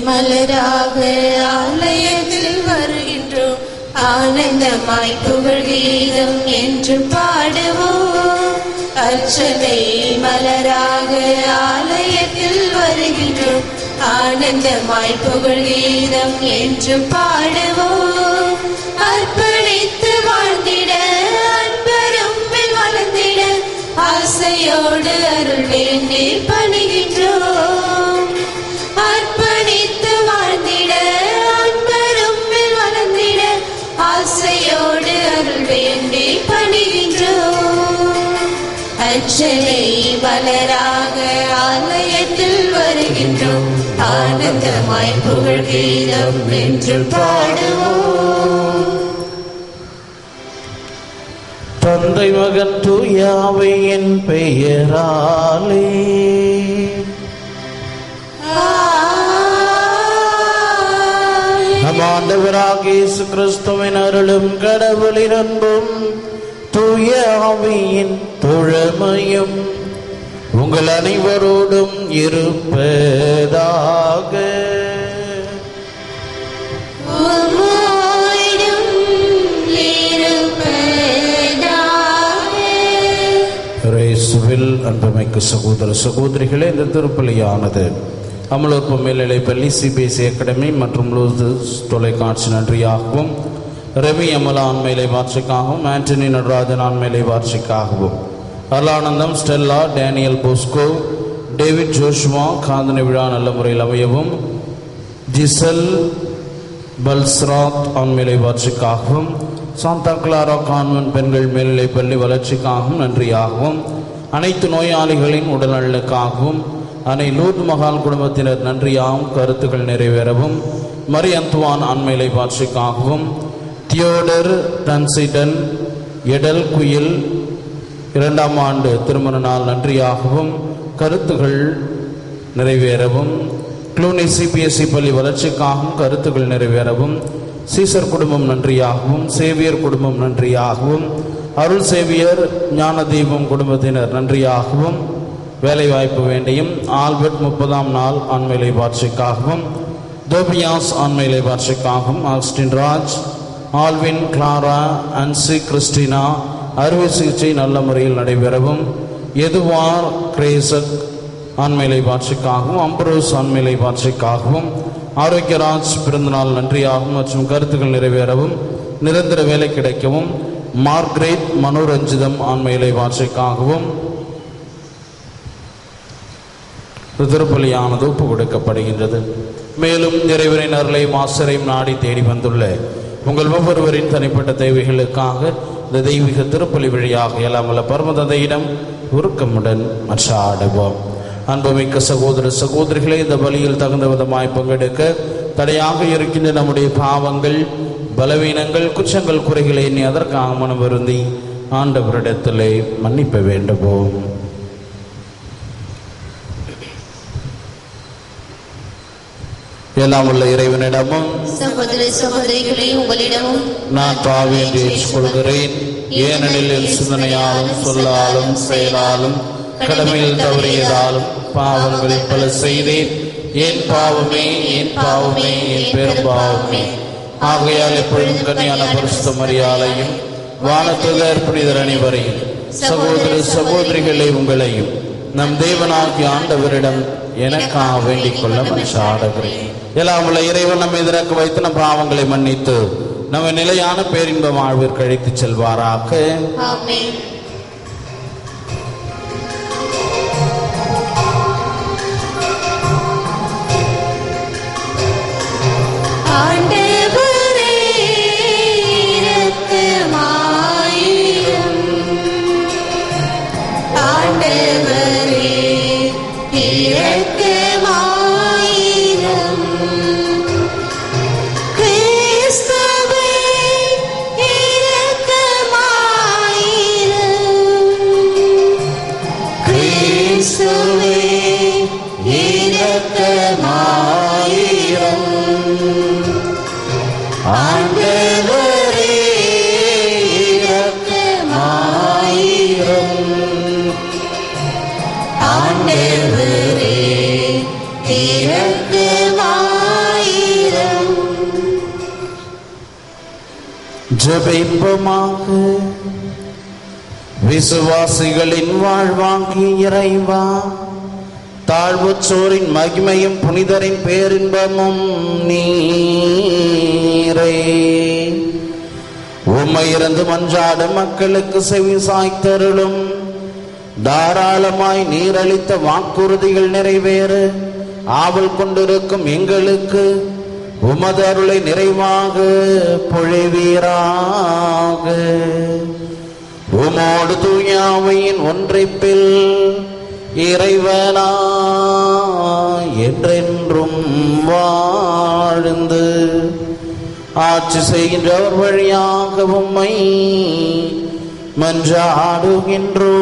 மலராக ஆலயத்தில் வருகின்றோம் ஆனந்தமாய் புகழ் கீதம் என்று பாடுவோம் அர்ச்சனை மலராக ஆலயத்தில் வருகின்றோம் ஆனந்தமாய் புகழ் கீதம் என்று பாடுவோம் அர்ப்பணித்து வாழ்ந்திட அன்பரும் வளர்ந்திட ஆசையோடு அருள் வேண்டி பணிகின்றோம் அர்ப்பணித்து வாழ்ந்திட அன்பரும் வளர்ந்திட ஆசையோடு அருள் வேண்டி பணிகின்றோம் அச்சனை மலராக ஆலயத்தில் வருகின்றோம் ஆனந்தமாய் புகழ் கீதம் என்று பாடுவோம் தந்தை மகன் தூயாவையின் பெயராலே நம் ஆண்டவராக இயேசு கிறிஸ்துவின் அருளும் கடவுளின் அன்பும் தூய ஆவியின் தொழமையும் உங்கள் அனைவரோடும் இருப்பதாக உம்மோடும் இருப்பதாக இயேசுவில் அன்புமிக்க சகோதர சகோதரிகளே இந்த திருப்பலியானது அமலோற்ப மேல்நிலை பள்ளி சிபிஎஸ்சி அகாடமி மற்றும் லூசு தொலைக்காட்சி நன்றியாகவும் ரவி அமலா ஆண்மையிலை வாட்சிக்காகவும் ஆண்டனி நடராஜன் ஆண்மையிலை வாட்சிக்காகவும் அருளானந்தம் ஸ்டெல்லா டேனியல் போஸ்கோ டேவிட் ஜோஷ்வா காதணி விழா நல்ல முறையில் அமையவும் ஜிசல் பல்ஸ்ராத் ஆண்மையிலை வளர்ச்சிக்காகவும் சாந்தா கிளாரா கான்வென்ட் பெண்கள் மேல்நிலைப் பள்ளி வளர்ச்சிக்காகவும் நன்றியாகவும் அனைத்து நோயாளிகளின் உடல்நலனுக்காகவும் அனை லூத் மகால் குடும்பத்தினர் நன்றியாகவும் கருத்துக்கள் நிறைவேறவும் மரி அந்துவான் ஆண்மையிலை வளர்ச்சிக்காகவும் தியோடர் டன்சிடன் எடல் குயில் இரண்டாம் ஆண்டு திருமண நாள் நன்றியாகவும் கருத்துகள் நிறைவேறவும் க்ளூனி சிபிஎஸ்இ பள்ளி வளர்ச்சிக்காகவும் கருத்துக்கள் நிறைவேறவும் சீசர் குடும்பம் நன்றியாகவும் சேவியர் குடும்பம் நன்றியாகவும் அருள் சேவியர் ஞானதீபம் குடும்பத்தினர் நன்றியாகவும் வேலைவாய்ப்பு வேண்டியும் ஆல்பர்ட் முப்பதாம் நாள் ஆண்மையிலை வாட்சிக்காகவும் தோபியாஸ் ஆண்மையிலை வாட்சிக்காகவும் ஆக்ஸ்டின் ராஜ் ஆல்வின் கிளாரா அன்சி கிறிஸ்டினா அறுவை சிகிச்சை நல்ல முறையில் நடைபெறவும் எதுவார் கிரேசக் ஆண்மையிலை வாட்சிக்காகவும் அம்பரோஸ் ஆண்மையிலை வாட்சிக்காகவும் ஆரோக்கியராஜ் பிறந்தநாள் நன்றியாகவும் மற்றும் கருத்துக்கள் நிறைவேறவும் நிரந்தர வேலை கிடைக்கவும் மார்க்ரேட் மனோரஞ்சிதம் ஆண்மையிலை வாட்சிக்காகவும் திருப்பலியானது ஒப்பு கொடுக்கப்படுகின்றது மேலும் இறைவனின் அருளையும் ஆசிரையும் நாடி தேடி வந்துள்ள உங்கள் ஒவ்வொருவரின் தனிப்பட்ட தேவைகளுக்காக இந்த தெய்வீக திருப்பலி வழியாக இயலாமல பரமதந்தையிடம் உருக்கமுடன் மற்றாடுவோம் அன்புமிக்க சகோதர சகோதரிகளே இந்த பலியில் தகுந்த விதமாய் பங்கெடுக்க தடையாக இருக்கின்ற நம்முடைய பாவங்கள் பலவீனங்கள் குற்றங்கள் குறைகளை எண்ணி அதற்காக மனம் வருந்தி ஆண்டவரிடத்திலே மன்னிப்ப வேண்டுவோம் எல்லாம் உள்ள இறைவனிடமும் சகோதர சகோதரிகளே உங்களிடமும் நான் பாவி என்று ஏற்றுக்கொள்கிறேன் ஏனெனில் என் சிந்தனையாலும் சொல்லாலும் செயலாலும் கடமையில் தவறியதாலும் பாவங்கள் பல செய்தேன் ஏன் பாவமே ஏன் பாவமே என் பெரும் பாவமே ஆகையால் எப்பொழுதும் கன்னியான பரிசுத்த மரியாதையும் வானத்துதர் புனிதர் அனைவரையும் சகோதர சகோதரிகளை உங்களையும் நம் தேவனாகிய ஆண்டவரிடம் எனக்காக வேண்டிக் கொள்ள மனுஷாடுகிறேன் எல்லாம் உள்ள இறைவன் நம்ம எதிராக வைத்து நம் பாவங்களை மன்னித்து நம்ம நிலையான பேரின்ப வாழ்விற்கு அழைத்துச் செல்வாராக ஆமென் ஆண்டவரே இரக்கமாயிரும் ஆண்டவரே இரக்கமாயிரும் கிறிஸ்துவே இரக்கமாயிரும் கிறிஸ்துவே இரக்கமாயிரும் ஜெபிப்போமாக விசுவாசிகளின் வாழ்வாங்கி இறைவா தாழ்வுச்சோரின் மகிமையும் புனிதரின் பேரின்பமும் நீரே உம்மை இருந்து மன்றாடும் மக்களுக்கு செவி சாய்த்தருளும் தாராளமாய் நீரளித்த வாக்குறுதிகள் நிறைவேற ஆவல் கொண்டிருக்கும் எங்களுக்கு உமது அருளை நிறைவாக பொழிவீராக உமோடு தூயாவையின் ஒன்றைப்பில் இறைவனா என்றென்றும் வாழ்ந்து ஆட்சி செய்கின்றவர் வழியாக உம்மை மன்றாடுகின்றோ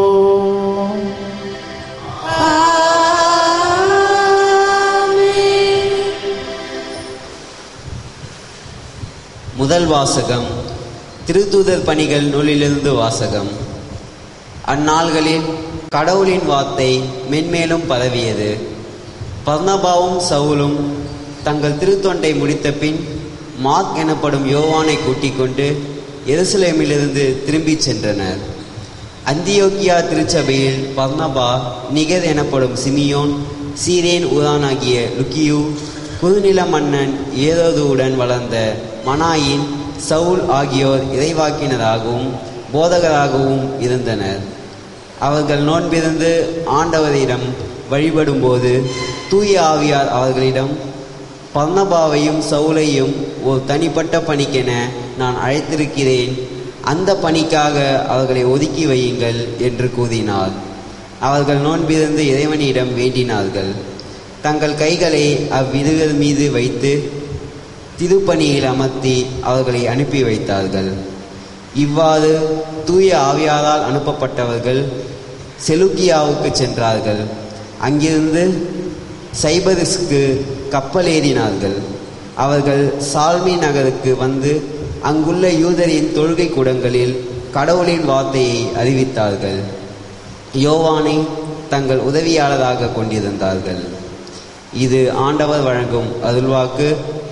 முதல் வாசகம் திருத்தூதர் பணிகள் நூலிலிருந்து வாசகம் அந்நாள்களில் கடவுளின் வார்த்தை மென்மேலும் பரவியது பர்னபாவும் சவுலும் தங்கள் திருத்தொண்டை முடித்த பின் மார்க் எனப்படும் யோவானை கூட்டிக் கொண்டு எருசலேமிலிருந்து திரும்பிச் சென்றனர் அந்தியோக்கியா திருச்சபையில் பர்னபா நிகர் எனப்படும் சிமியோன் சீரேன் உதானாகிய லுக்கியு குறுநில மன்னன் ஏதோதுவுடன் வளர்ந்த மனாயின் சவுல் ஆகியோர் இறைவாக்கினராகவும் போதகராகவும் இருந்தனர் அவர்கள் நோன்பிருந்து ஆண்டவரிடம் வழிபடும்போது தூய ஆவியார் அவர்களிடம் பர்னபாவையும் சவுலையும் ஒரு தனிப்பட்ட பணிக்கென நான் அழைத்திருக்கிறேன் அந்த பணிக்காக அவர்களை ஒதுக்கி வையுங்கள் என்று கூறினார் அவர்கள் நோன்பிருந்து இறைவனிடம் வேண்டினார்கள் தங்கள் கைகளை அவ்விருவர் மீது வைத்து திருப்பணியில் அமர்த்தி அவர்களை அனுப்பி வைத்தார்கள் இவ்வாறு தூய ஆவியாரால் அனுப்பப்பட்டவர்கள் செலுக்கியாவுக்கு சென்றார்கள் அங்கிருந்து சைபரிஸ்க்கு கப்பல் ஏறினார்கள் அவர்கள் சால்மி நகருக்கு வந்து அங்குள்ள யூதரின் தொழுகை கூடங்களில் கடவுளின் வார்த்தையை அறிவித்தார்கள் யோவானை தங்கள் உதவியாளராக கொண்டிருந்தார்கள் இது ஆண்டவர் வழங்கும் அருள்வாக்கு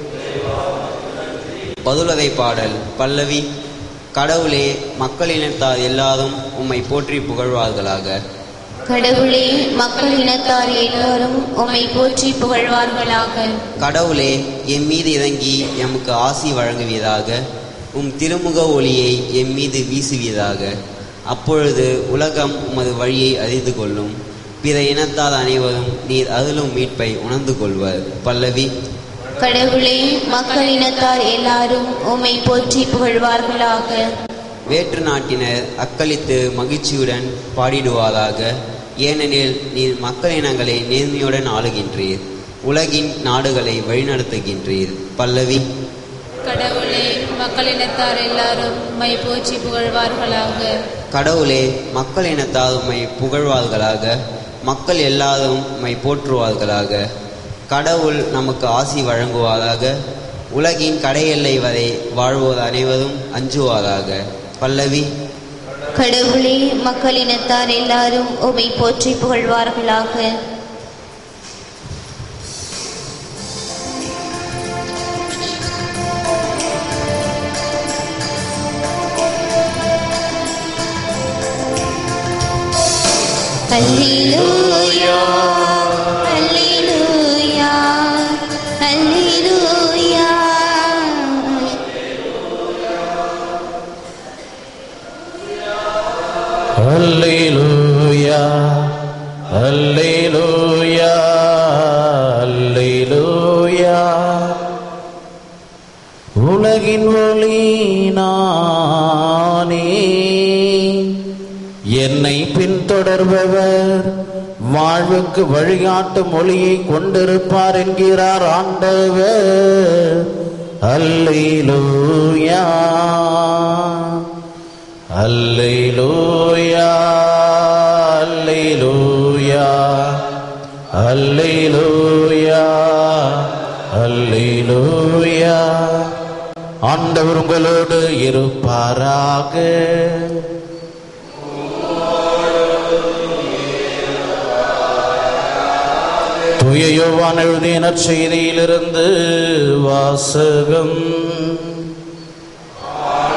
பதுலதை பாடல் பல்லவி கடவுளே மக்களினத்தார் எல்லாரும் உம்மை போற்றி புகழ்வார்களாக கடவுளே மக்கள் இனத்தார் எல்லோரும் உம்மை போற்றி புகழ்வார்களாக கடவுளே எம் மீது இறங்கி எமக்கு ஆசி வழங்குவீராக உம் திருமுக ஒளியை எம் மீது வீசுவீராக அப்பொழுது உலகம் உமது வழியை அறிந்து கொள்ளும் பிற இனத்தார் அனைவரும் நீர் அருளும் மீட்பை உணர்ந்து கொள்வர் பல்லவி கடவுளே மக்கள் இனத்தார் எல்லாரும் உம்மை போற்றி புகழ்வார்களாக வேற்று நாட்டினர் அக்களித்து மகிழ்ச்சியுடன் பாடிடுவாராக ஏனெனில் நீர் மக்களினங்களை நேர்மையுடன் ஆளுகின்றீர் உலகின் நாடுகளை வழிநடத்துகின்றீர் பல்லவி கடவுளே மக்களினத்தார் எல்லாரும் மை போற்றி புகழ்வார்களாக கடவுளே மக்கள் இனத்தார் உம்மை புகழ்வார்களாக மக்கள் எல்லாரும் உம்மை போற்றுவார்களாக கடவுள் நமக்கு ஆசி வழங்குவாராக உலகின் கடையெல்லை வரை வாழ்வோர் அனைவரும் அஞ்சுவாராக பல்லவி கடவுளே மக்கள் இனத்தார் எல்லாரும் உம்மை போற்றி புகழ்வார்களாக அல்லேலூயா அல்லேலூயா அல்லேலூயா அல்லேலூயா அல்லேலூயா அல்லேலூயா உலகின் ஒளி நானே என்னை பின்தொடர்பவர் வாழ்வுக்கு வழிகாட்டும் மொழியை கொண்டிருப்பார் என்கிறார் ஆண்டவர் அல்லேலூயா அல்லேலூயா அல்லேலூயா அல்லேலூயா அல்லேலூயா ஆண்டவர் உங்களோடு இருப்பாராக தூய யோவான் எழுதிய நற்செய்தியிலிருந்து வாசகம்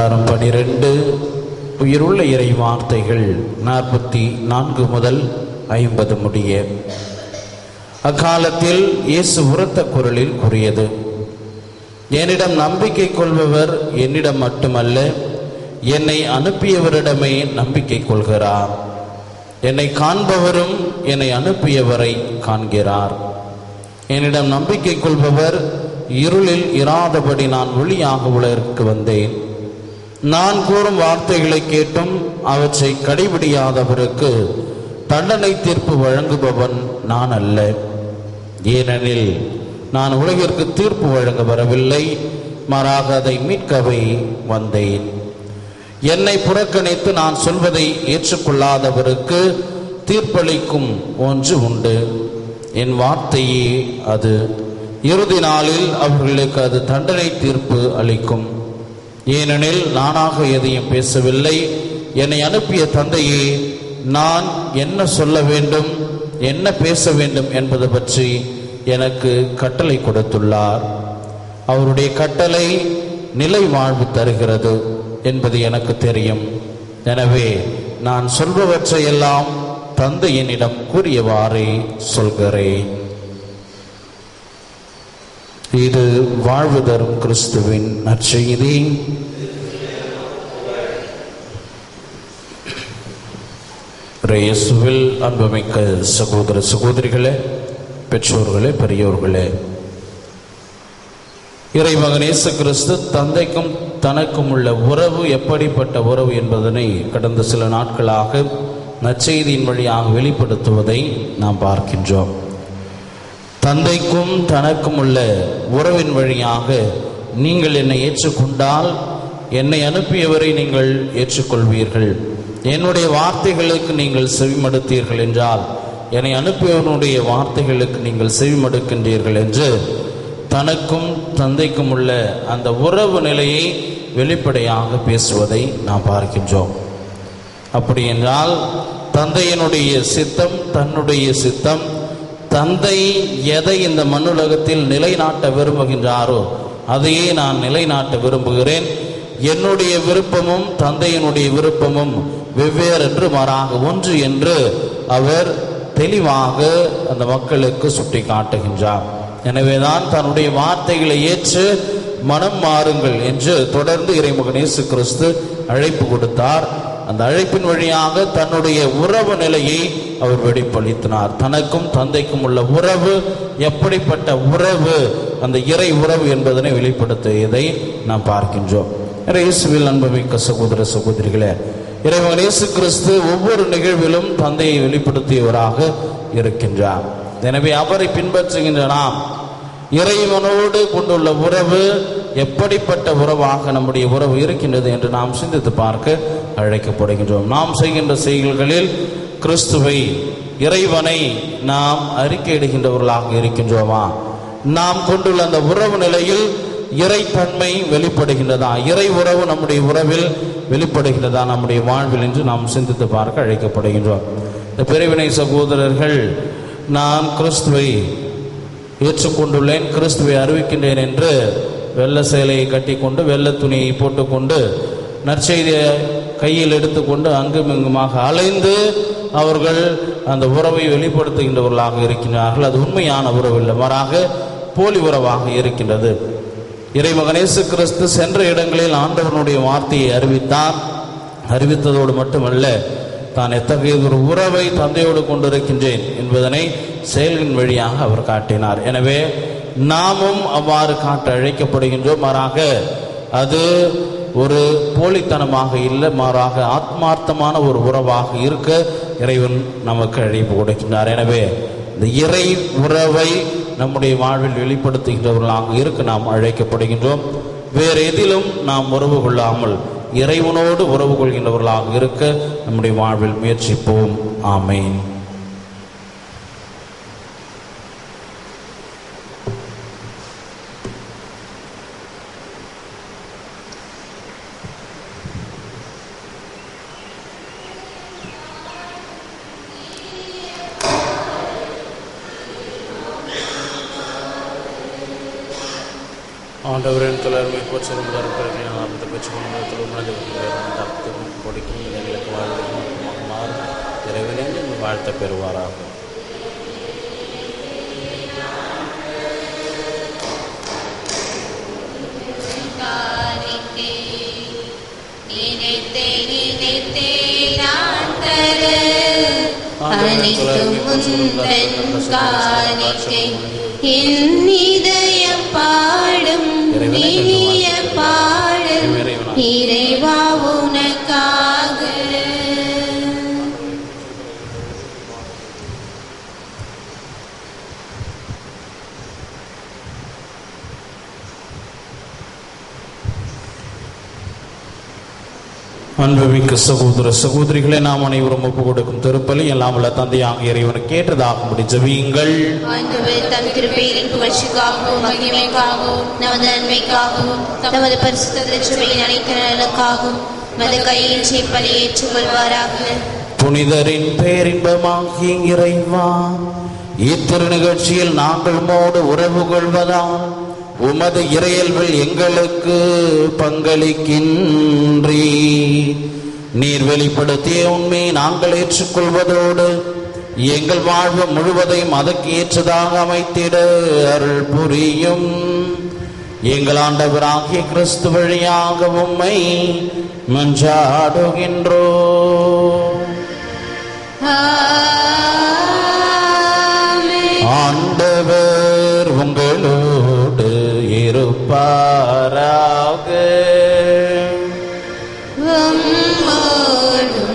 அதிகாரம் பனிரெண்டு உயிருள்ள இறை வார்த்தைகள் நாற்பத்தி நான்கு முதல் ஐம்பது முடிய அக்காலத்தில் இயேசு உரத்த குரலில் கூறியது என்னிடம் நம்பிக்கை கொள்பவர் என்னிடம் மட்டுமல்ல என்னை அனுப்பியவரிடமே நம்பிக்கை கொள்கிறார் என்னை காண்பவரும் என்னை அனுப்பியவரை காண்கிறார் என்னிடம் நம்பிக்கை கொள்பவர் இருளில் இராதபடி நான் ஒளியாக உலகிற்கு வந்தேன் நான் கூறும் வார்த்தைகளை கேட்டும் அவற்றை கடைபிடியாதவருக்கு தண்டனை தீர்ப்பு வழங்குபவன் நான் அல்ல ஏனெனில் நான் உலகிற்கு தீர்ப்பு வழங்க வரவில்லை மாறாக அதை மீட்கவே வந்தேன் என்னை புறக்கணித்து நான் சொல்வதை ஏற்றுக்கொள்ளாதவருக்கு தீர்ப்பளிக்கும் ஒன்று உண்டு என் வார்த்தையே அது இறுதி நாளில் அவர்களுக்கு அது தண்டனை தீர்ப்பு அளிக்கும் ஏனெனில் நானாக எதையும் பேசவில்லை என்னை அனுப்பிய தந்தையே நான் என்ன சொல்ல வேண்டும் என்ன பேச வேண்டும் என்பது பற்றி எனக்கு கட்டளை கொடுத்துள்ளார் அவருடைய கட்டளை நிலை வாழ்வு தருகிறது என்பது எனக்கு தெரியும் எனவே நான் சொல்பவற்றையெல்லாம் தந்தையினிடம் கூறியவாறே சொல்கிறேன் இது வாழ்வு தரும் கிறிஸ்துவின் நற்செய்தி இயேசுவில் அன்புமிக்க சகோதர சகோதரிகளே பெற்றோர்களே பெரியோர்களே இறைமகன் இயேசு கிறிஸ்து தந்தைக்கும் தனக்கும் உள்ள உறவு எப்படிப்பட்ட உறவு என்பதனை கடந்த சில நாட்களாக நற்செய்தியின் வழியாக வெளிப்படுத்துவதை நாம் பார்க்கின்றோம் தந்தைக்கும் தனக்கும் உள்ள உறவின் வழியாக நீங்கள் என்னை ஏற்றுக்கொண்டால் என்னை அனுப்பியவரை நீங்கள் ஏற்றுக்கொள்வீர்கள் என்னுடைய வார்த்தைகளுக்கு நீங்கள் செவிமடுத்தீர்கள் என்றால் என்னை அனுப்பியவனுடைய வார்த்தைகளுக்கு நீங்கள் செவிமடுக்கின்றீர்கள் என்று தனக்கும் தந்தைக்கும் உள்ள அந்த உறவு நிலையை வெளிப்படையாக பேசுவதை நாம் பார்க்கின்றோம் அப்படி என்றால் தந்தையினுடைய சித்தம் தன்னுடைய சித்தம் தந்தை எதை இந்த மண்ணுலகத்தில் நிலைநாட்ட விரும்புகின்றாரோ அதையே நான் நிலைநாட்ட விரும்புகிறேன் என்னுடைய விருப்பமும் தந்தையினுடைய விருப்பமும் வெவ்வேறு என்று மாறாக ஒன்று என்று அவர் தெளிவாக அந்த மக்களுக்கு சுட்டி காட்டுகின்றார் எனவேதான் தன்னுடைய வார்த்தைகளை ஏற்று மனம் மாறுங்கள் என்று தொடர்ந்து இறைமுகன் இயேசு கிறிஸ்து அழைப்பு கொடுத்தார் அந்த அழைப்பின் வழியாக தன்னுடைய உறவு நிலையை அவர் வெளிப்படுத்தினார் தனக்கும் தந்தைக்கும் உள்ள உறவு எப்படிப்பட்ட உறவு அந்த இறை உறவு என்பதனை வெளிப்படுத்தியதை நாம் பார்க்கின்றோம் இயேசுவில் அன்புமிக்க சகோதர சகோதரிகளே இறைவன் இயேசு கிறிஸ்து ஒவ்வொரு நிகழ்விலும் தந்தையை வெளிப்படுத்தியவராக இருக்கின்றார் எனவே அவரை பின்பற்றுகின்ற நாம் இறைவனோடு கொண்டுள்ள உறவு எப்படிப்பட்ட உறவாக நம்முடைய உறவு இருக்கின்றது என்று நாம் சிந்தித்து பார்க்க அழைக்கப்படுகின்றோம் நாம் செய்கின்ற செயல்களில் கிறிஸ்துவை இறைவனை நாம் அறிக்கையிடுகின்றவர்களாக இருக்கின்றோமா நாம் கொண்டுள்ள அந்த உறவு நிலையில் இறைத்தன்மை வெளிப்படுகின்றதா இறை உறவு நம்முடைய உறவில் வெளிப்படுகின்றதா நம்முடைய வாழ்வில் என்று நாம் சிந்தித்து பார்க்க அழைக்கப்படுகின்றோம் இந்த பிரிவினை சகோதரர்கள் நான் கிறிஸ்துவை ஏற்றுக்கொண்டுள்ளேன் கிறிஸ்துவை அறிவிக்கின்றேன் என்று வெள்ள சேலையை கட்டிக்கொண்டு வெள்ள துணியை போட்டுக்கொண்டு நற்செய்தியை கையில் எடுத்துக்கொண்டு அங்கும் இங்குமாக அலைந்து அவர்கள் அந்த உறவை வெளிப்படுத்துகின்றவர்களாக இருக்கின்றார்கள் அது உண்மையான உறவு இல்லை மாறாக போலி உறவாக இருக்கின்றது இறைமகனேசு கிறிஸ்து சென்ற இடங்களில் ஆண்டவனுடைய வார்த்தையை அறிவித்தார் அறிவித்ததோடு மட்டுமல்ல தான் எத்தகைய ஒரு உறவை தந்தையோடு கொண்டிருக்கின்றேன் என்பதனை செயலின் வழியாக அவர் காட்டினார் எனவே நாமும் அவ்வாறு காட்ட அழைக்கப்படுகின்றோம் மாறாக அது ஒரு போலித்தனமாக இல்லை மாறாக ஆத்மார்த்தமான ஒரு உறவாக இருக்க இறைவன் நமக்கு அழைப்பு கொடுக்கின்றார் எனவே இந்த இறை உறவை நம்முடைய வாழ்வில் வெளிப்படுத்துகின்றவர்களாக இருக்க நாம் அழைக்கப்படுகின்றோம் வேறு எதிலும் நாம் உறவு கொள்ளாமல் இறைவனோடு உறவு கொள்கின்றவர்களாக இருக்க நம்முடைய வாழ்வில் முயற்சிப்போம் ஆமேன் ஆண்டவரின் தொடர்மை போச்சலும் தரப்பிற்கு ஆபத்தை பெற்றுக்கொண்டு திருமணத்தை தப்புக்கும் பொடிக்கும் எங்களுக்கு வாழ்வுக்கும் மாறும் இறைவனே வாழ்த்த பெறுவாராக காணிக்கை நினைத்தே நினைத்தே நான் தர அனைத்தும் முந்தன் காணிக்கை என் இதயம் பாடும் இனிய பாடும் இறைவா உனக்காக அன்புமிக்க சகோதர சகோதரிகளை நாம் அனைவரும் ஒப்பு கொடுக்கும் திருப்பலி எல்லாம் உள்ள தந்தையாக இறைவனை கேட்டதாகும்படி ஜெபியுங்கள் ஆண்டவர் தம் திருப்பெயரின் புகழ்ச்சிக்காகவும் மகிமைக்காகவும் நமது நன்மைக்காகவும் நமது பரிசுத்த திருச்சபையின் அனைத்து நலனுக்காகவும் மது கையில் பலி ஏற்றுக்கொள்வாராக புனிதரின் பேரின்பமாகிய இறைவா இத்திரு நிகழ்ச்சியில் நாங்கள் மோடு உறவு கொள்வதால் உமது இறையல்பில் எங்களுக்கு பங்களிக்கின்றீ நீர் வெளிப்படுத்திய உண்மையை நாங்கள் ஏற்றுக்கொள்வதோடு எங்கள் வாழ்வு முழுவதையும் அதற்கு ஏற்றதாக அமைத்திட அருள் புரியும் எங்கள் ஆண்டவராகிய கிறிஸ்து வழியாக உம்மை மன்றாடுகின்றோ ஆண்டவர் உங்களோடு இருப்பாராக உம்மோடும்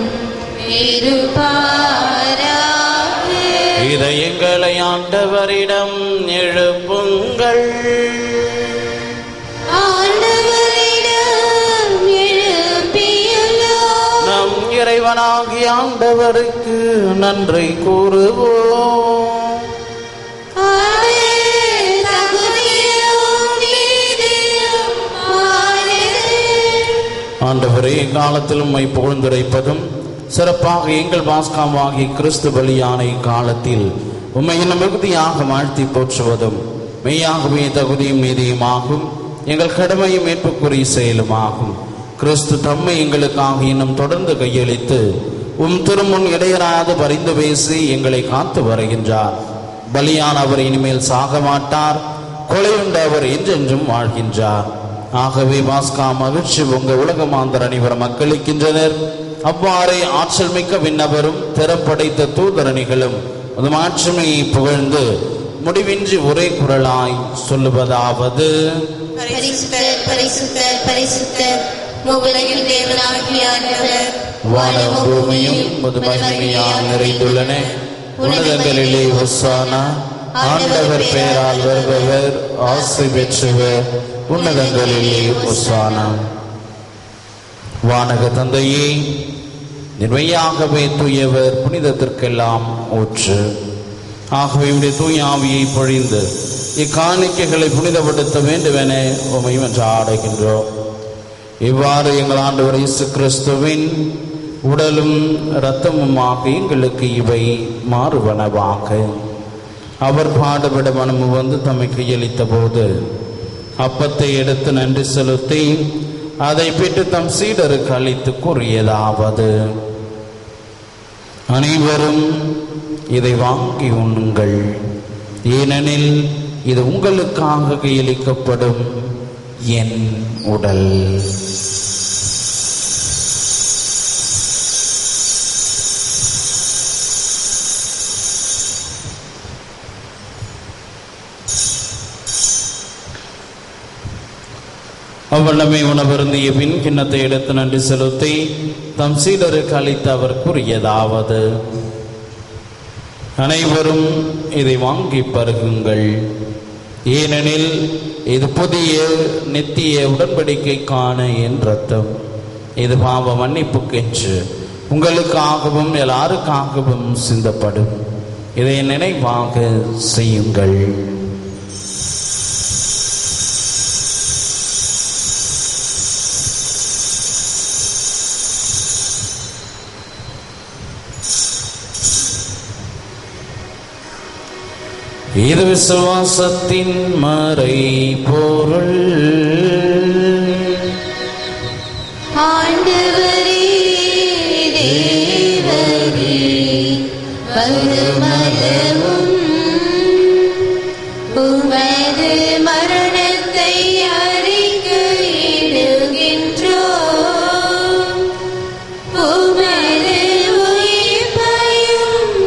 இருப்பாராக இதயங்களை ஆண்டவரிடம் எழுப்புங்கள் ஆண்டவரிடம் எழுப்பியுள்ளோம். நம் இறைவனாகிய ஆண்டவருக்கு நன்றி கூறுவோம் அது தகுதியும் நீதியுமானது. ஆண்டவரே காலத்தில் உம்மை புகழ்ந்துரைப்பதும் சிறப்பாக எங்கள் பாஸ்காவாகிய கிறிஸ்து பலியான இக்காலத்தில் உம்மை இன்னும் மிகுதியாக வாழ்த்தி போற்றுவதும் மெய்யாகவே தகுதியும் நீதியுமாகும் எங்கள் கடமையும் ஏற்புக்குரிய செயலுமாகும் கிறிஸ்து தம்மை எங்களுக்காக இன்னும் தொடர்ந்து கையளித்து உம் திருமுன் இடையராது பரிந்து பேசி எங்களை காத்து வருகின்றார் பலியான அவர் இனிமேல் சாக மாட்டார் கொலையுண்ட அவர் என்றென்றும் வாழ்கின்றார் ஆகவே மாஸ்கா மகிழ்ச்சி உங்க உலகமாந்தர் அனைவரும் மக்களிக்கின்றனர் அவ்வாறே ஆற்றல் மிக்க விண்ணவரும் திறப்படைத்த தூதரணிகளும் அது மாற்றுமையை புகழ்ந்து முடிவின்றி ஒரே குரலாய் சொல்லுவதாவது பரிசுத்தர் பரிசுத்தர் பரிசுத்தர் உலகின் தேவனாகிய ஆண்டவர் வானம் பூமியும் முது மகிமையால் நிறைந்துள்ளன உன்னதங்களிலே ஒசானா ஆண்டவர் பெயரால் வருபவர் ஆசை பெற்றவர் உன்னதங்களிலே ஒசானா வானக தந்தையே நிர்மையாகவே தூயவர் புனிதத்திற்கெல்லாம் ஊற்று ஆகவே உடைய தூய ஆவியை பொழிந்து இக்காணிக்கைகளை புனிதப்படுத்த வேண்டுமென உமையும் என்று ஆடுகின்றோம் இவ்வாறு எங்கள் ஆண்டவர் இயேசு கிறிஸ்துவின் உடலும் இரத்தமுமாக எங்களுக்கு இவை மாறுவனவாக அவர் பாடுபட மனமு வந்து தம்மை கையளித்த போது அப்பத்தை எடுத்து நன்றி செலுத்தி அதை பெற்று தம் சீடருக்கு அளித்து கூறியதாவது அனைவரும் இதை வாங்கி உண்ணுங்கள் ஏனெனில் இது உங்களுக்காக கையளிக்கப்படும் என் உடல் அவ்வளமே உணவருந்திய பின் கிண்ணத்தை எடுத்து நன்றி செலுத்தி தம் சீடருக்கு அளித்து அவர் கூறியதாவது அனைவரும் இதை வாங்கி பருகுங்கள் ஏனெனில் இது புதிய நித்திய உடன்படிக்கைக்கான என் ரத்தம் இது பாவ மன்னிப்புக்கென்று உங்களுக்காகவும் எல்லாருக்காகவும் சிந்தப்படும் இதை நினைவாக செய்யுங்கள் இது விசுவாசத்தின் மறை பொருள் ஆண்டவரே தேவரே வருமளவும் உமது மரணத்தை அறிக்கையிடுகின்றோம் உமது உயிர்ப்பையும்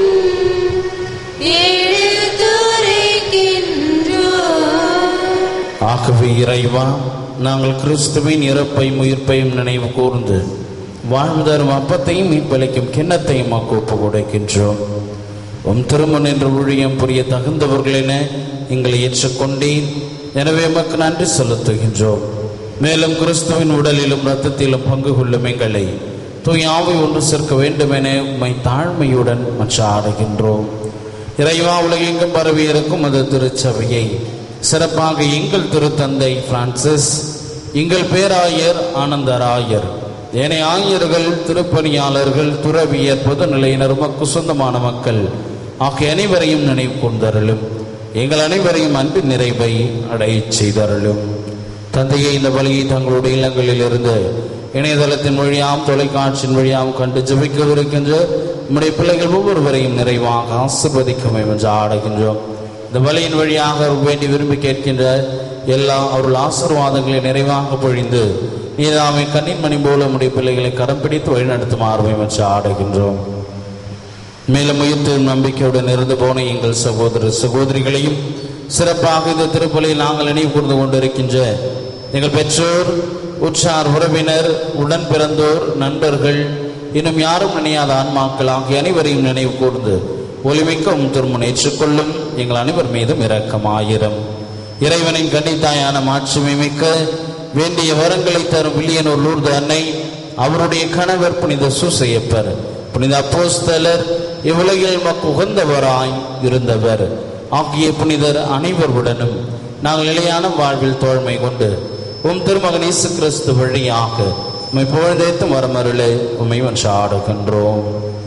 எடுத்துரைக்கின்றோம் ஆகவே இறைவா நாங்கள் கிறிஸ்துவின் இறப்பையும் உயிர்ப்பையும் நினைவு கூர்ந்து வாழ்வு தரும் அப்பத்தையும் மீட்பளிக்கும் கிண்ணத்தையும் மாக்கு ஒப்பு கொடுக்கின்றோம் உம் திருமண் என்ற ஊழியம் புரிய தகுந்தவர்கள் என எங்களை ஏற்றுக்கொண்டேன் எனவே எமக்கு நன்றி செலுத்துகின்றோம் மேலும் கிறிஸ்துவின் உடலிலும் இரத்தத்திலும் பங்கு கொள்ளும் எங்களை தூய் ஆவி ஒன்று சேர்க்க வேண்டும் என உம்மை தாழ்மையுடன் மற்றாடுகின்றோம் இறைவா உலகெங்கும் பரவி இருக்கும் அது திருச்சபையை சிறப்பாக எங்கள் திருத்தந்தை பிரான்சிஸ் எங்கள் பேராயர் ஆனந்தராயர் ஏனைய ஆயர்கள் திருப்பணியாளர்கள் துறவியர் பொதுநிலையினர் உமக்கு சொந்தமான மக்கள் ஆகிய அனைவரையும் நினைவு கொண்டருளும் எங்கள் அனைவரையும் அன்பு நிறைவை அடையச் செய்தருளும் தந்தையை இந்த வழியை தங்களுடைய இல்லங்களில் இருந்து இணையதளத்தின் வழியாம் தொலைக்காட்சியின் வழியாம் கண்டு ஜெபிக்கவிருக்கின்ற நம்முடைய பிள்ளைகள் ஒவ்வொருவரையும் நிறைவாக ஆசிர்வதிக்கமை என்று ஆடுகின்றோம் இந்த வழியின் வழியாக அவர் வேண்டி விரும்பி கேட்கின்ற எல்லா அவர்கள் ஆசீர்வாதங்களை நிறைவாக பொழிந்து நீதாமை கண்ணின் மணி போல நம்முடைய பிள்ளைகளை கரம் பிடித்து வழிநடத்துமாறுமை என்று ஆடுகின்றோம் மேலும் உயிர்த்து நம்பிக்கையுடன் இருந்து போன எங்கள் சகோதர சகோதரிகளையும் சிறப்பாக இந்த திருப்பலியில் நாங்கள் நினைவு கூர்ந்து கொண்டிருக்கின்ற எங்கள் பெற்றோர் உற்றார் உறவினர் உடன் பிறந்தோர் நண்பர்கள் இன்னும் யாரும் நினையாத ஆன்மாக்கள் ஆகிய அனைவரையும் நினைவு கூர்ந்து ஒளிமிக்க உம் திருமணம் ஏற்றுக்கொள்ளும் எங்கள் அனைவர் மீதும் இரக்கமாயிரம் இறைவனின் கன்னித்தாயான மாட்சிமை மிக்க வேண்டிய வரங்களை தரும் வில்லியனூர் லூர்து அன்னை அவருடைய கணவர் புனித சூசையப்பர் புனித அப்போஸ்தலர் இவ்வுலகில் மக்கு உகந்தவராய் இருந்தவர் ஆகிய புனிதர் அனைவருடனும் நாங்கள் நிலையான வாழ்வில் தோழ்மை கொண்டு உம் திருமகன் இயேசு கிறிஸ்து வழியாக உம்மை புகழ்ந்தேத்தும் வரமருளே உம்மை ஆடுகின்றோம்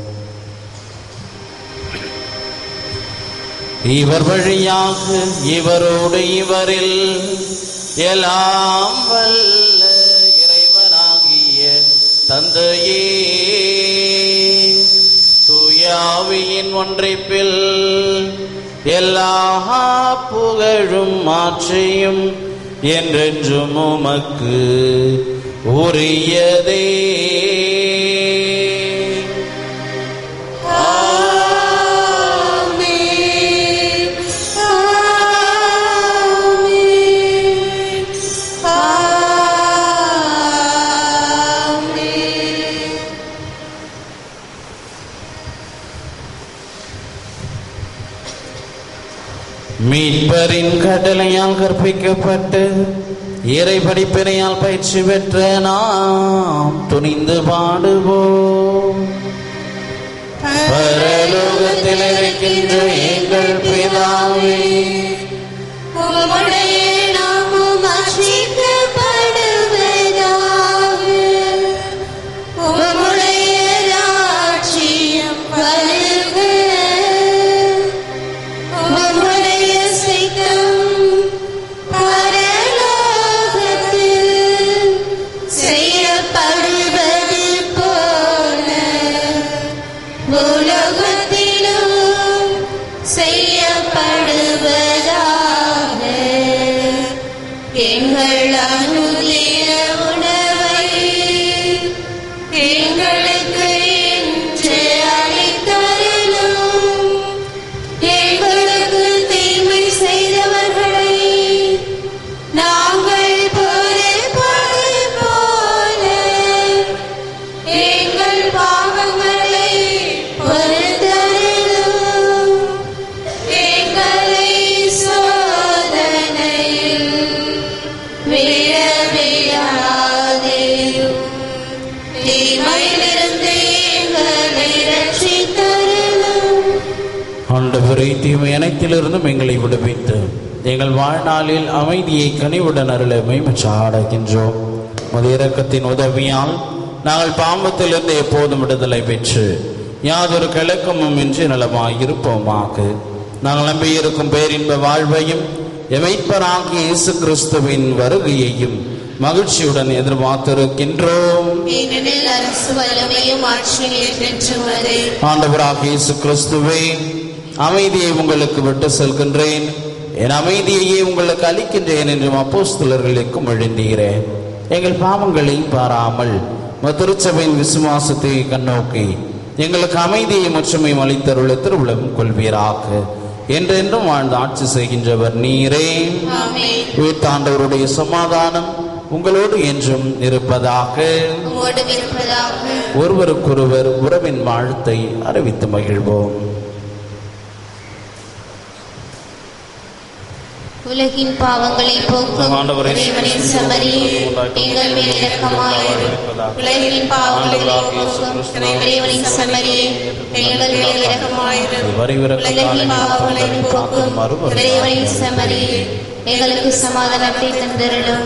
இவர் வழியாக இவரோடு இவரில் எல்லாம் வல்ல இறைவனாகிய தந்தையே தூயாவியின் ஒன்றைப்பில் எல்லா புகழும் மாற்றியும் என்றென்றும் உமக்கு உரியதே ஆமென் ஆமென் ஆமென் மீட்பரின் கட்டளையால் கற்பிக்கப்பட்டு இறை படிப்பினையால் பயிற்சி பெற்ற நாம் துணிந்து பாடுவோம் பரலோகத்தில் இருக்கின்ற எங்கள் பிதாவே உம்முடைய நாமம் அர்ச்சிக்கப்படுவதாக. உம்முடைய ராஜ்யம் வருக. உம்முடைய சித்தம் பரலோகத்தில் செய்யப்படுவது போல உலகத்திலும் செய்யப்படுவதாக எங்கள் அனுதின உணவை எங்களுக்கு இன்று அளித்தருளும் எங்களுக்கு தீமை செய்தவர்களை நாங்கள் பொறுப்பது போல எங்கள் பாவங்களை பொறுத்தருளும் எங்களை சோதனையில் விழவிடாதேயும் தீமையிலிருந்து எங்களை ரட்சித்தருளும் ஆண்டவரை தீமை அனைத்திலிருந்தும் எங்களை விடுவித்து எங்கள் வாழ்நாளில் அமைதியை கனிவுடன் அருளமை ஆடுகின்றோம் மது இரக்கத்தின் உதவியால் நாங்கள் பாம்பத்திலிருந்து எப்போதும் விடுதலை பெற்று யாதொரு கிழக்கமும் இன்றி நலமாய் இருப்போமாக நாங்கள் நம்பியிருக்கும் பேரின்ப வாழ்வையும் எமைப்பராகிய இயேசு கிறிஸ்துவின் வருகையையும் மகிழ்ச்சியுடன் எதிர்பார்த்திருக்கின்றோம் ஏனெனில் அரசு வல்லமையும் ஆட்சியும் என்றென்று உள்ளது ஆண்டவராக இயேசு கிறிஸ்துவே அமைதியை உங்களுக்கு விட்டு செல்கின்றேன் என் அமைதியையே உங்களுக்கு அளிக்கின்றேன் என்றும் அப்போஸ்தலர்களுக்கும் எழுந்தீரேன் எங்கள் பாவங்களை பாராமல் உமது திருச்சபையின் விசுவாசத்தை கண்ணோக்கி எங்களுக்கு அமைதியை மற்றுமையும் அளித்தருள திருவிழம் கொள்வீராக என்றென்றும் வாழ்ந்து ஆட்சி செய்கின்றவர் நீரே ஆமென் உயிர்த்தாண்டவருடைய சமாதானம் உங்களோடு என்றும் இருப்பதாக உம்மோடு இருப்பதாக ஒருவருக்கொருவர் உறவின் வாழ்த்தை அறிவித்து மகிழ்வோம் உலகின் பாவங்களை போக்கும் ஆண்டவரே, இறைவனின் சமரி எங்கள் மேல் இரக்கமாயிரும் உலகின் பாவங்களை போக்கும் இறைவனின் சமரி எங்கள் மேல் இரக்கமாயிரும் உலகின் பாவங்களை போக்கும் இறைவனின் சமரி எங்களுக்கு சமாதானத்தை தந்திரலும்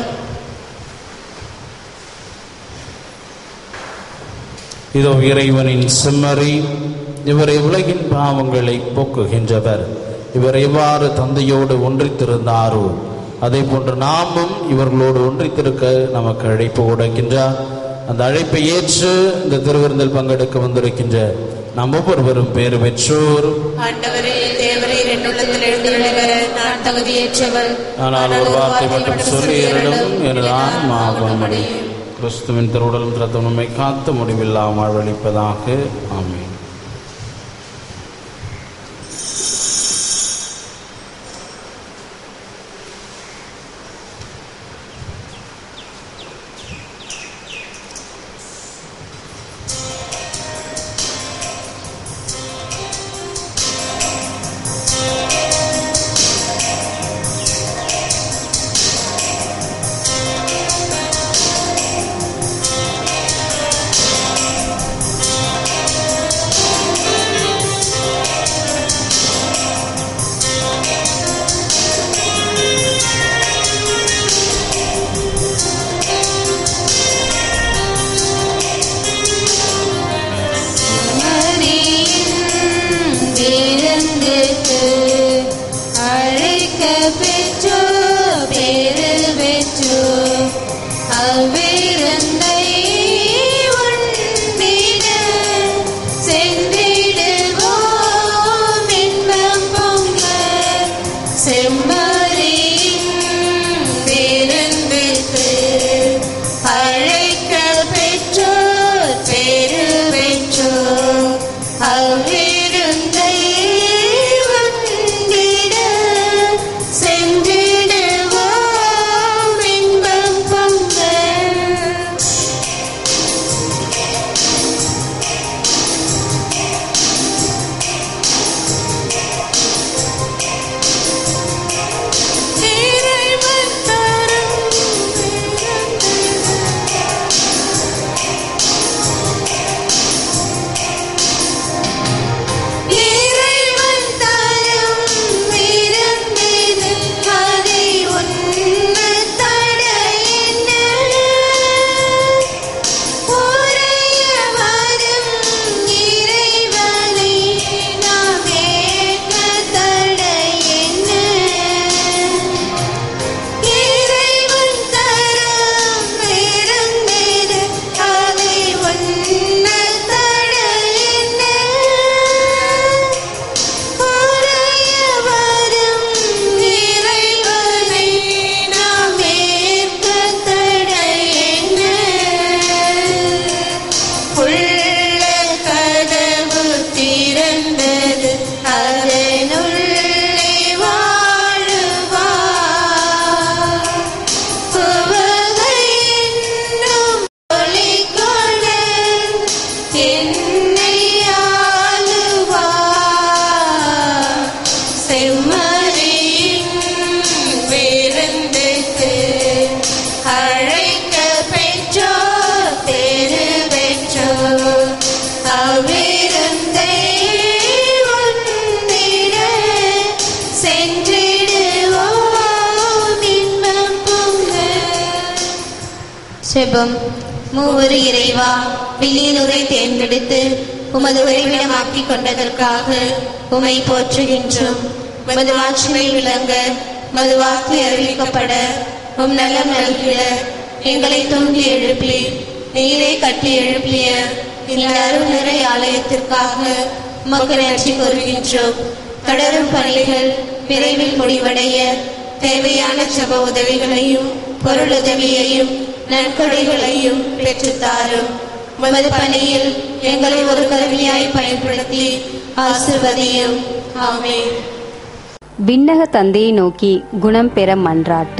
இதோ இறைவனின் செம்மறி இவரை உலகின் பாவங்களை போக்குகின்றவர் இவர் எவ்வாறு தந்தையோடு ஒன்றித்திருந்தாரோ அதே போன்று நாமும் இவர்களோடு ஒன்றித்திருக்க நமக்கு அழைப்பு கொடுக்கின்றார் அந்த அழைப்பை ஏற்று இந்த திருவிருந்தில் பங்கெடுக்க வந்திருக்கின்ற நாம் ஒவ்வொருவரும் பேறு பெற்றோர் ஆண்டவரே தேவரே என்னுள்ளத்தில் எழுந்துள்ளவர் நான் தகுதியேற்றவர் ஆனால் ஒரு வார்த்தை மட்டும் சொல்லி இருளும் எனது ஆன்மாவும் அடையும் கிறிஸ்துவின் திருவுடலும் ரத்தம் நம்மை காத்து முடிவில்லாமல் வாழ்வழிப்பதாக ஆமென் விருந்துக்கு அழைக்க பெற்றோ பேரு பெற்றோ அவ்விருந்தை உண்பிட சென்றிடுவோம் இன்பம் பொங்க செம்மறியின் விருந்துக்கு அழைக்க பெற்றோர் பேரு பெற்றோர் அவ்விருந்தை உண்டிட சென்றிடுவோம் இன்பம் பொங்க இறைவன் தரும் இறைவன் தரும் விருந்திது அதை உண்ண தடையின உரைய வரும் இறைவனை நாம் ஏற்க தடையின இறைவன் தரும் விருந்திது அதை உண்ண தடையின உரைய வரும் இறைவனை நாம் ஏற்க தடையின உள்ள கதவு திறந்தது அதனுள்ளே வாழுவார் சுவகை என்னும் ஒளிகொண்டு என்னை ஆளுவார் செம்மறியின் விருந்துக்கு அழைக்க பெற்றோர் தெரு பெற்றோர் அவ்விருந்தை உன்னிட சென்றிடுவோம் இன்பம் பொங்க செபம் மூவரு இறைவா வில்லியனூரை தேர்ந்தெடுத்து உமது உறைவிடமாக்கிக் கொண்டதற்காக உமை போற்றுகின்றோம் மது ஆட்சிமை விளங்க மது வாக்கு அறிவிக்கப்பட உம் நலம் நல்கிட எங்களை தூண்டி எழுப்பி நீரே கட்டி எழுப்பிய இந்த அருள் நிறை ஆலயத்திற்காக மக்கள் நன்றி கூறுகின்றோம் தொடரும் பணிகள் விரைவில் முடிவடைய தேவையான ஜப உதவிகளையும் பொருளுதவியையும் நன்கொடைகளையும் பெற்றுத்தாரும் உமது பணியில் எங்களை ஒரு கருவியாய் பயன்படுத்தி ஆசிர்வதியும் ஆமென் விண்ணக தந்தையை நோக்கி குணம் பெற மன்றாட்டு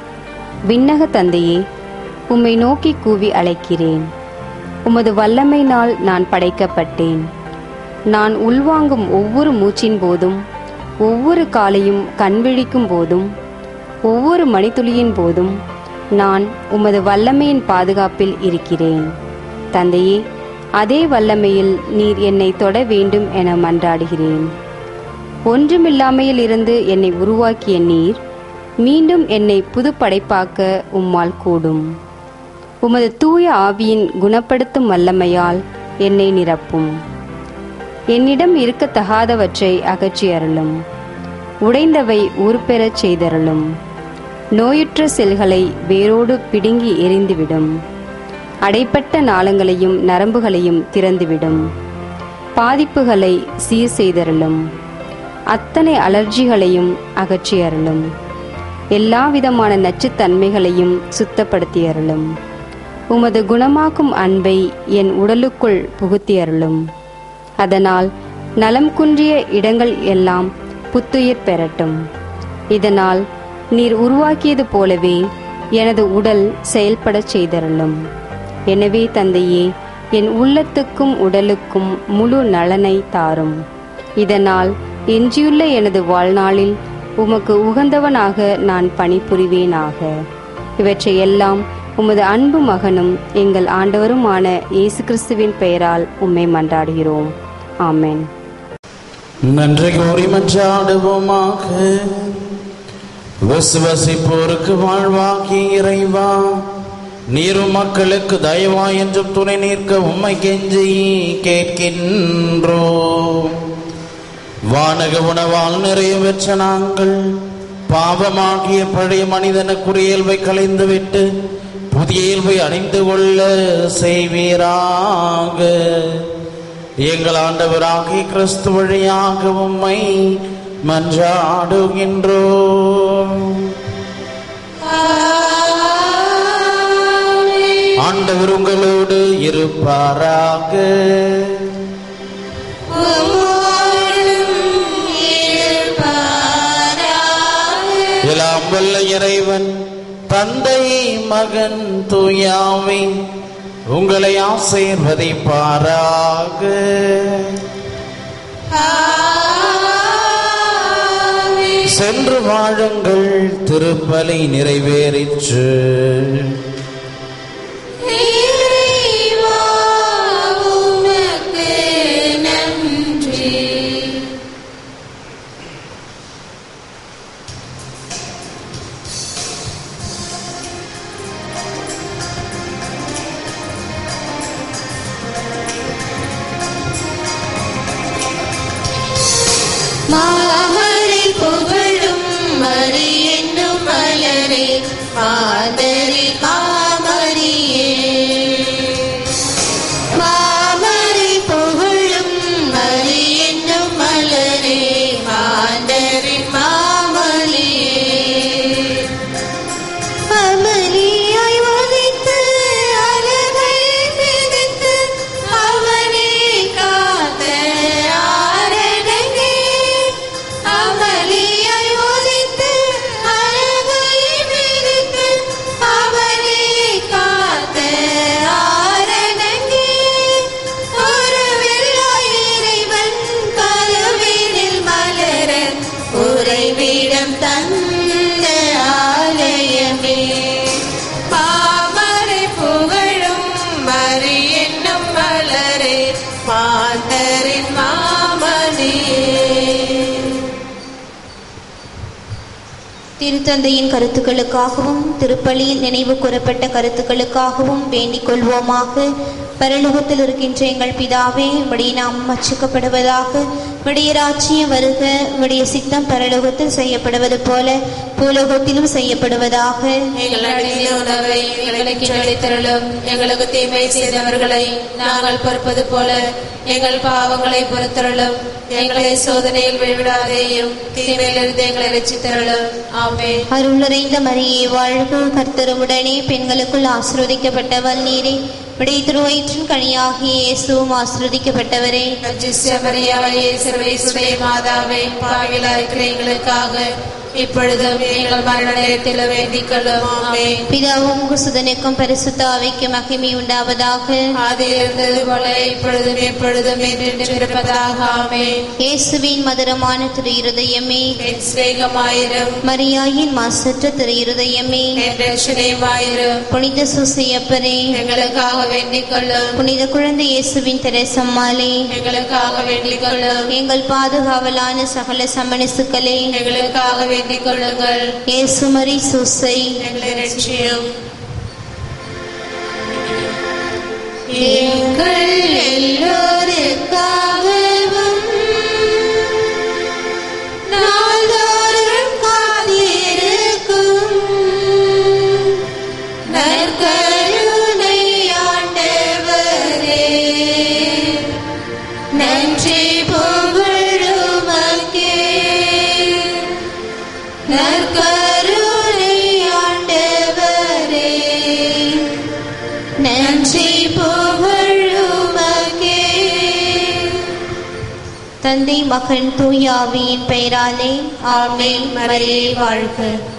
விண்ணக தந்தையே உம்மை நோக்கி கூவி அழைக்கிறேன் உமது வல்லமையினால் நான் படைக்கப்பட்டேன் நான் உள்வாங்கும் ஒவ்வொரு மூச்சின் போதும் ஒவ்வொரு காலையும் கண்விழிக்கும் போதும் ஒவ்வொரு மணித்துளியின் போதும் நான் உமது வல்லமையின் பாதுகாப்பில் இருக்கிறேன் தந்தையே அதே வல்லமையில் நீர் என்னை தொட வேண்டும் என மன்றாடுகிறேன் ஒன்றுமில்லாமையில் இருந்து என்னை உருவாக்கிய நீர் மீண்டும் என்னை புது படைப்பாக்க உம்மால் கூடும் உமது தூய ஆவியின் குணப்படுத்தும் வல்லமையால் என்னை நிரப்பும் என்னிடம் இருக்கத்தகாதவற்றை அகற்றி அருளும் உடைந்தவை உருப்பெறச் செய்தருளும் நோயுற்ற செல்களை வேரோடு பிடுங்கி எரிந்துவிடும் அடைப்பட்ட நாளங்களையும் நரம்புகளையும் திறந்துவிடும் பாதிப்புகளை சீர் செய்தருளும் அத்தனை அலர்ஜிகளையும் அகற்றி அருளும் எல்லா விதமான நச்சுத்தன்மைகளையும் சுத்தப்படுத்தி அருளும் உமது குணமாக்கும் அன்பை என் உடலுக்குள் புகுத்தி அருளும் அதனால் நலம் குன்றிய இடங்கள் எல்லாம் புத்துயிர் பெறட்டும் இதனால் நீர் உருவாக்கியது போலவே எனது உடல் செயல்படச் செய்தருளும் எனவே தந்தையே என் உள்ளத்துக்கும் உடலுக்கும் முழு நலனை தாரும் இதனால் எஞ்சியுள்ள எனது வாழ்நாளில் உமக்கு உகந்தவனாக நான் பணிபுரிவேனாக இவற்றை எல்லாம் உமது அன்பு மகனும் எங்கள் ஆண்டவருமான இயேசு கிறிஸ்துவின் பெயரால் உம்மை மன்றாடுகிறோம் ஆமென் நன்றி கூறி மன்றாடுவோமாக விசுவசிப்போருக்கு வாழ்வாக்கி இறைவா நீரும் மக்களுக்கு தயவா என்றும் துணை நிற்க உம்மை கெஞ்சி கேட்கின்றோ வானக உணவால் நிறைய பெற்ற நாங்கள் பாவமாகிய பழைய மனிதனுக்குரிய இயல்பை களைந்துவிட்டு புதிய இயல்பை அணிந்து கொள்ள செய்வீராக எங்கள் ஆண்டவராகிய கிறிஸ்து வழியாக உம்மை மன்றாடுகின்றோம் ஆண்டவர் உங்களோடு இருப்பாராக எல்லாம் வல்ல இறைவன் தந்தை மகன் தூயாவை உங்களை ஆசீர்வதிப்பாராக சென்று வாழுங்கள் திருப்பலி நிறைவேறிற்று இறைவா, உமக்கு நன்றி மாமரை புகழும் மறி என்னும் மலரே மாதரி மாமரியே மாமரை புகழும் மறி என்னும் மலரே மாதரி மாமரியே அமளியாய் ஒலித்து அலகை மிதித்து அவனே காத்த ஆரணங்கே அமளியாய் ஒலித்து அலகை மிதித்து அவனே காத்த ஆரணங்கே ஒரு வெள்ளாய் இறைவன் கருவினில் மலர உறைவிடம் தந்த ஆலயமே பாமரை புகழும் மறி என்னும் மலரே மாந்தரின் மாமணியே திருத்தந்தையின் கருத்துக்களுக்காகவும் திருப்பலியில் நினைவு கூறப்பட்ட கருத்துக்களுக்காகவும் வேண்டிக் கொள்வோமாக பரலோகத்தில் இருக்கின்ற எங்கள் பிதாவே உடைய நாம் மச்சுக்கப்படுவதாக உடைய ராஜ்யம் வருக உடைய சித்தம் பரலோகத்தில் செய்யப்படுவது போல பூலோகத்திலும் செய்யப்படுவதாக எங்கள் அடிய உணவை எங்களுக்கு அளித்தருளும் எங்களுக்கு தீமை செய்தவர்களை நாங்கள் பொறுப்பது போல எங்கள் பாவங்களை பொறுத்தருளும் எங்களை சோதனையில் விழுவிடாதேயும் தீமையிலிருந்து எங்களை ரசித்தருளும் ஆமே அருள் நிறைந்த மரியே வாழ்க கர்த்தருமுடனே பெண்களுக்குள் ஆசிர்வதிக்கப்பட்டவள் நீரே உடைய திருவயிற்றின் கனியாகிய இயேசுவும் ஆசிர்வதிக்கப்பட்டவரே மரியாதையே சர்வேசுடைய மாதாவே பாவிலா இருக்கிற எங்களுக்காக இப்பொழுதும் எங்கள் மரண நேரத்தில் வேண்டிக் கொள்ளும் ஆமே பிதாவும் சுதனுக்கும் பரிசுத்த அவைக்கு மகிமை உண்டாவதாக ஆதியில் இருந்தது போல இப்பொழுதும் எப்பொழுதும் என்றென்றும் இருப்பதாக ஆமே இயேசுவின் மதுரமான திரு இருதயமே என் சிநேகமாயிரும் மரியாயின் மாசற்ற திரு இருதயமே என் ரட்சணையுமாயிரும் புனித சுசையப்பரே எங்களுக்காக வேண்டிக் கொள்ளும் புனித குழந்தை இயேசுவின் தெரசம்மாளே எங்களுக்காக வேண்டிக் கொள்ளும் எங்கள் பாதுகாவலான சகல சமணிசுக்களே எங்களுக்காக வேண்டிக் கொள்ளுங்கள் இயேசுமரி சூசை எங்களை ரட்சியும் எங்கள் எல்லோருக்காகவும் நாள்தோறும் காத்திருக்கும் நற்கருணை ஆண்டவரே நன்றி புகழுமக்கே நற்கருணை ஆண்டவரே நன்றி புகழுமக்கே தந்தை மகன் தூயாவியின் பெயராலே ஆமென் மரியே வாழ்க